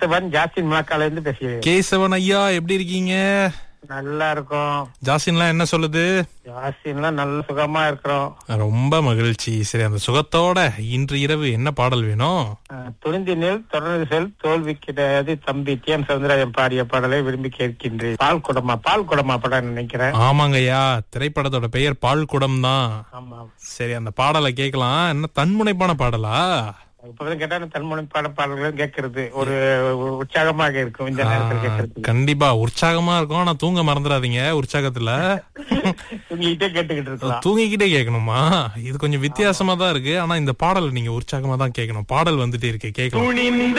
கேசவன் ஜாஸ்தின் முழக்கால இருந்து பேசுகிறேன் கேசவன் ஐயா எப்படி இருக்கீங்க நல்லா இருக்கும் ஜாசின்லாம் என்ன சொல்லுது ஜாஸ்தின்லாம் நல்ல சுகமா இருக்கிறோம் ரொம்ப மகிழ்ச்சி சரி அந்த சுகத்தோட இன்று இரவு என்ன பாடல் வேணும் அஹ், துணிந்து நெல் தொடர்ந்து செல் தோல்வி கிடையாது தம்பி டி எம் சவுந்தரராஜன் பாடிய பாடலை விரும்பி கேட்கின்றேன் பால் குடமா பால் குடமா படம் நினைக்கிறேன் ஆமாங்கய்யா திரைப்படத்தோட பெயர் பால் குடம் தான் ஆமா சரி அந்த பாடலை கேட்கலாம் என்ன தன்முனைப்பான பாடலா இப்பதான் கேட்டா தன்மொழி பாட பாடல்களும் கேட்கறது ஒரு ஒரு உற்சாகமாக இருக்கும் இந்த நேரத்தில் கேட்கறது கண்டிப்பா உற்சாகமா இருக்கும் ஆனா தூங்க மறந்துடாதீங்க உற்சாகத்துல தூங்கிட்டே கேட்டுக்கிட்டு இருக்கலாம் தூங்கிக்கிட்டே கேட்கணுமா இது கொஞ்சம் வித்தியாசமா தான் இருக்கு ஆனா இந்த பாடல் நீங்க உற்சாகமா தான் கேட்கணும் பாடல் வந்துட்டே இருக்கு கேட்கலாம் துணிந்து